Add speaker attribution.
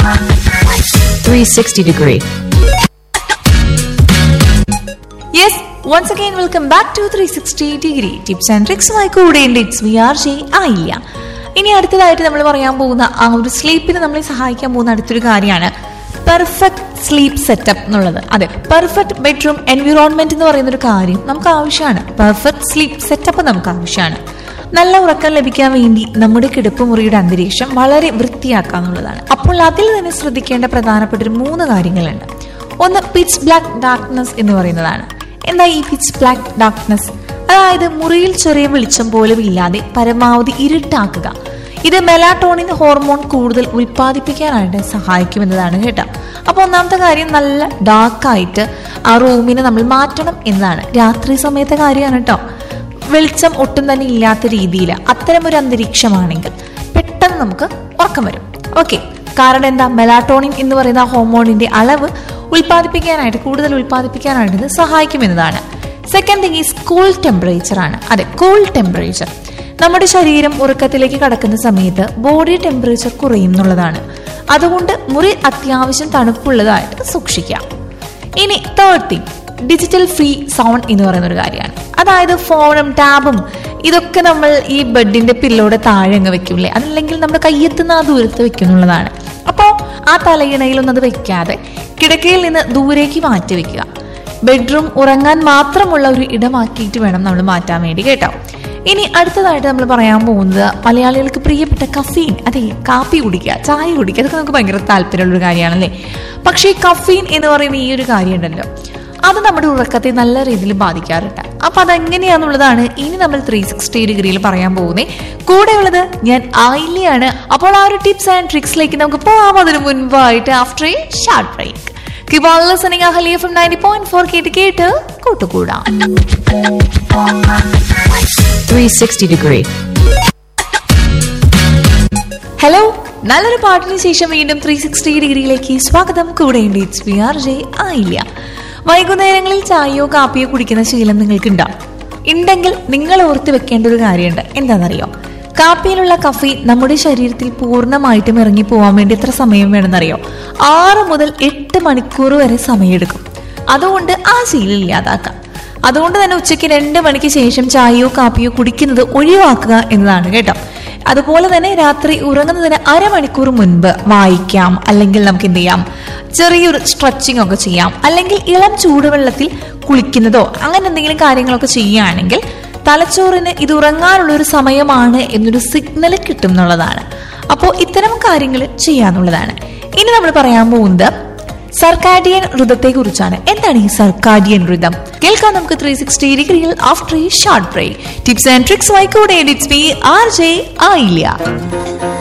Speaker 1: 360 degree.
Speaker 2: Yes once again welcome back to three sixty degree tips and ട്രിക്സുമായി കൂടെയുണ്ട് it's V R J ആയില്ല ഇനി അടുത്തതായിട്ട് നമ്മൾ പറയാൻ പോകുന്ന ആ ഒരു സ്ലീപ്പിന് നമ്മളെ സഹായിക്കാൻ പോകുന്ന അടുത്തൊരു കാര്യമാണ് പെർഫെക്റ്റ് സ്ലീപ്പ് സെറ്റപ്പ് എന്നുള്ളത് അതെ പെർഫെക്റ്റ് ബെഡ്റൂം എൻവിറോൺമെന്റ് എന്ന് പറയുന്ന ഒരു കാര്യം നമുക്ക് ആവശ്യമാണ് പെർഫെക്റ്റ് സ്ലീപ്പ് സെറ്റപ്പ് നമുക്ക് ആവശ്യമാണ് നല്ല ഉറക്കം ലഭിക്കാൻ വേണ്ടി നമ്മുടെ കിടപ്പുമുറിയുടെ അന്തരീക്ഷം വളരെ വൃത്തിയാക്കുക എന്നുള്ളതാണ് അപ്പോൾ അതിൽ തന്നെ ശ്രദ്ധിക്കേണ്ട പ്രധാനപ്പെട്ട ഒരു മൂന്ന് കാര്യങ്ങളുണ്ട് ഒന്ന് പിച്ച് ബ്ലാക്ക് ഡാർക്ക്നെസ് എന്ന് പറയുന്നതാണ് എന്താ ഈ പിച്ച് ബ്ലാക്ക് ഡാർക്ക്നെസ് അതായത് മുറിയിൽ ചെറിയ വെളിച്ചം പോലും ഇല്ലാതെ പരമാവധി ഇരുട്ടാക്കുക ഇത് മെലാട്ടോണിൻ ഹോർമോൺ കൂടുതൽ ഉൽപ്പാദിപ്പിക്കാനായിട്ട് സഹായിക്കുമെന്നതാണ് കേട്ടോ അപ്പോൾ ഒന്നാമത്തെ കാര്യം നല്ല ഡാർക്കായിട്ട് ആ റൂമിനെ നമ്മൾ മാറ്റണം എന്നതാണ് രാത്രി സമയത്തെ കാര്യമാണ് കേട്ടോ വെളിച്ചം ഒട്ടും തന്നെ ഇല്ലാത്ത രീതിയിൽ അത്തരം ഒരു അന്തരീക്ഷമാണെങ്കിൽ പെട്ടെന്ന് നമുക്ക് ഉറക്കം വരും ഓക്കെ കാരണം എന്താ മെലാട്ടോണിൻ എന്ന് പറയുന്ന ആ ഹോർമോണിന്റെ അളവ് ഉൽപ്പാദിപ്പിക്കാനായിട്ട് കൂടുതൽ ഉൽപ്പാദിപ്പിക്കാനായിട്ട് ഇത് സഹായിക്കുമെന്നതാണ് second thing is cool temperature ആണ് അതെ കൂൾ ടെമ്പറേച്ചർ നമ്മുടെ ശരീരം ഉറക്കത്തിലേക്ക് കടക്കുന്ന സമയത്ത് ബോഡി ടെമ്പറേച്ചർ കുറയും എന്നുള്ളതാണ് അതുകൊണ്ട് മുറി അത്യാവശ്യം തണുപ്പുള്ളതായിട്ട് സൂക്ഷിക്കാം ഇനി third thing digital free sound എന്ന് പറയുന്ന ഒരു കാര്യമാണ് അതായത് ഫോണും ടാബും ഇതൊക്കെ നമ്മൾ ഈ ബെഡിന്റെ പില്ലോടെ താഴെ അങ്ങ് വെക്കൂലേ അതല്ലെങ്കിൽ നമ്മുടെ കയ്യെത്തുന്ന ആ ദൂരത്ത് വെക്കുന്നുള്ളതാണ് അപ്പോൾ ആ തലയിണയിലൊന്നും അത് വെക്കാതെ കിടക്കയിൽ നിന്ന് ദൂരേക്ക് മാറ്റി വെക്കുക ബെഡ്റൂം ഉറങ്ങാൻ മാത്രമുള്ള ഒരു ഇടമാക്കിയിട്ട് വേണം നമ്മൾ മാറ്റാൻ വേണ്ടി കേട്ടോ ഇനി അടുത്തതായിട്ട് നമ്മൾ പറയാൻ പോകുന്നത് മലയാളികൾക്ക് പ്രിയപ്പെട്ട കഫീൻ അതെ കാപ്പി കുടിക്കുക ചായ കുടിക്കുക അതൊക്കെ നമുക്ക് ഭയങ്കര താല്പര്യമുള്ള ഒരു കാര്യമാണല്ലേ പക്ഷേ കഫീൻ എന്ന് പറയുന്ന ഈ ഒരു കാര്യം ഉണ്ടല്ലോ അത് നമ്മുടെ ഉറക്കത്തെ നല്ല രീതിയിൽ ബാധിക്കാറുണ്ട് അപ്പൊ അതെങ്ങനെയാന്നുള്ളതാണ് ഇനി നമ്മൾ ത്രീ സിക്സ്റ്റി ഡിഗ്രിയിൽ പറയാൻ പോകുന്നത് കൂടെയുള്ളത് ഞാൻ ആയില്ലയാണ് അപ്പോൾ ആ ഒരു ടിപ്സ് ആൻഡ് ട്രിക്സിലേക്ക് നമുക്ക് പോകാം അതിനു മുൻപായിട്ട് after a short break Keep on listening Ahali F M ninety point four കേട്ട് കേട്ട് കൂട്ടുകൂടാം
Speaker 1: 360 degree.
Speaker 2: ഹലോ നല്ലൊരു പാട്ടിന് ശേഷം വീണ്ടും ത്രീ സിക്സ്റ്റി ഡിഗ്രിയിലേക്ക് സ്വാഗതം കൂടെയുണ്ട് ഇറ്റ്സ് പി ആർ ജെ ആയില്ല വൈകുന്നേരങ്ങളിൽ ചായയോ കാപ്പിയോ കുടിക്കുന്ന ശീലം നിങ്ങൾക്കുണ്ടോ ഉണ്ടെങ്കിൽ നിങ്ങൾ ഓർത്ത് വെക്കേണ്ട ഒരു കാര്യമുണ്ട് എന്താണെന്നറിയോ കാപ്പിയിലുള്ള കഫീൻ നമ്മുടെ ശരീരത്തിൽ പൂർണ്ണമായിട്ടും ഇറങ്ങി പോകാൻ വേണ്ടി എത്ര സമയം വേണമെന്നറിയോ ആറ് മുതൽ എട്ട് മണിക്കൂർ വരെ സമയമെടുക്കും അതുകൊണ്ട് ആ ശീലം ഇല്ലാതാക്കാം അതുകൊണ്ട് തന്നെ ഉച്ചയ്ക്ക് രണ്ട് മണിക്ക് ശേഷം ചായയോ കാപ്പിയോ കുടിക്കുന്നത് ഒഴിവാക്കുക എന്നതാണ് കേട്ടോ അതുപോലെ തന്നെ രാത്രി ഉറങ്ങുന്നതിന് അരമണിക്കൂർ മുൻപ് വായിക്കാം അല്ലെങ്കിൽ നമുക്ക് എന്ത് ചെയ്യാം ചെറിയൊരു സ്ട്രെച്ചിങ് ഒക്കെ ചെയ്യാം അല്ലെങ്കിൽ ഇളം ചൂടുവെള്ളത്തിൽ കുളിക്കുന്നതോ അങ്ങനെ എന്തെങ്കിലും കാര്യങ്ങളൊക്കെ ചെയ്യുകയാണെങ്കിൽ തലച്ചോറിന് ഇത് ഉറങ്ങാനുള്ള ഒരു സമയമാണ് എന്നൊരു സിഗ്നൽ കിട്ടും എന്നുള്ളതാണ് അപ്പോൾ ഇത്തരം കാര്യങ്ങൾ ചെയ്യാന്നുള്ളതാണ് ഇനി നമ്മൾ പറയാൻ പോകുന്നത് സർക്കാഡിയൻ ഋതത്തെ കുറിച്ചാണ് എന്താണ് ഈ സർക്കാഡിയൻ ഋതം കേൾക്കാം നമുക്ക് ത്രീ സിക്സ്റ്റി ഡിഗ്രിയിൽ ആഫ്റ്റർ ഈ short break tips and tricks വായിക്കൂടെ ഇറ്റ്സ് മീ ആർ ജെ ആയില്ല